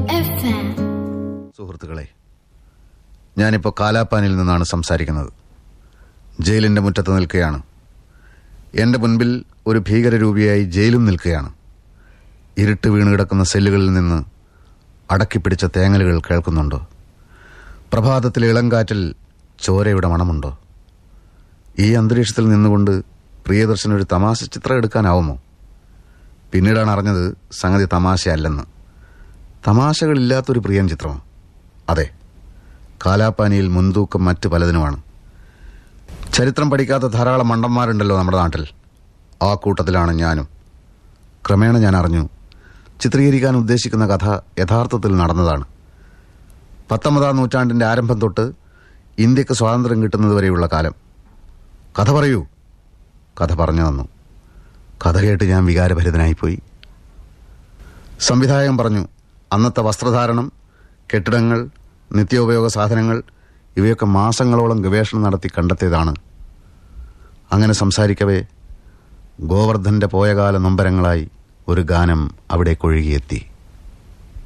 FM. സുഹൃത്തുക്കളെ ഞാനിപ്പോൾ കാലാപ്പാനിൽ നിന്നാണ് സംസാരിക്കുന്നത് ജയിലിന്റെ മുറ്റത്ത് നിൽക്കുകയാണ് എന്റെ മുൻപിൽ ഒരു ഭീകരരൂപിയായി ജയിലും നിൽക്കുകയാണ് ഇരുട്ട് വീണ് കിടക്കുന്ന സെല്ലുകളിൽ നിന്ന് അടക്കിപ്പിടിച്ച തേങ്ങലുകൾ കേൾക്കുന്നുണ്ടോ പ്രഭാതത്തിലെ ഇളങ്കാറ്റിൽ ചോരയുടെ മണമുണ്ടോ ഈ അന്തരീക്ഷത്തിൽ നിന്നുകൊണ്ട് പ്രിയദർശൻ ഒരു തമാശ ചിത്രം എടുക്കാനാവുമോ പിന്നീടാണ് അറിഞ്ഞത് സംഗതി തമാശയല്ലെന്ന് തമാശകളില്ലാത്തൊരു പ്രിയൻ ചിത്രമോ അതെ കാലാപ്പാനിയിൽ മുൻതൂക്കം മറ്റ് പലതിനുമാണ് ചരിത്രം പഠിക്കാത്ത ധാരാളം മണ്ടന്മാരുണ്ടല്ലോ നമ്മുടെ നാട്ടിൽ ആ കൂട്ടത്തിലാണ് ഞാനും ക്രമേണ ഞാൻ അറിഞ്ഞു ചിത്രീകരിക്കാൻ ഉദ്ദേശിക്കുന്ന കഥ യഥാർത്ഥത്തിൽ നടന്നതാണ് പത്തൊമ്പതാം നൂറ്റാണ്ടിന്റെ ആരംഭം തൊട്ട് ഇന്ത്യക്ക് സ്വാതന്ത്ര്യം കിട്ടുന്നതുവരെയുള്ള കാലം കഥ പറയൂ കഥ പറഞ്ഞു തന്നു കഥ കേട്ട് ഞാൻ വികാരഭരിതനായിപ്പോയി സംവിധായകൻ പറഞ്ഞു അന്നത്തെ വസ്ത്രധാരണം കെട്ടിടങ്ങൾ നിത്യോപയോഗ സാധനങ്ങൾ ഇവയൊക്കെ മാസങ്ങളോളം ഗവേഷണം നടത്തി കണ്ടെത്തിയതാണ് അങ്ങനെ സംസാരിക്കവേ ഗോവർദ്ധന്റെ പോയകാല നൊമ്പരങ്ങളായി ഒരു ഗാനം അവിടെ കൊഴുകിയെത്തി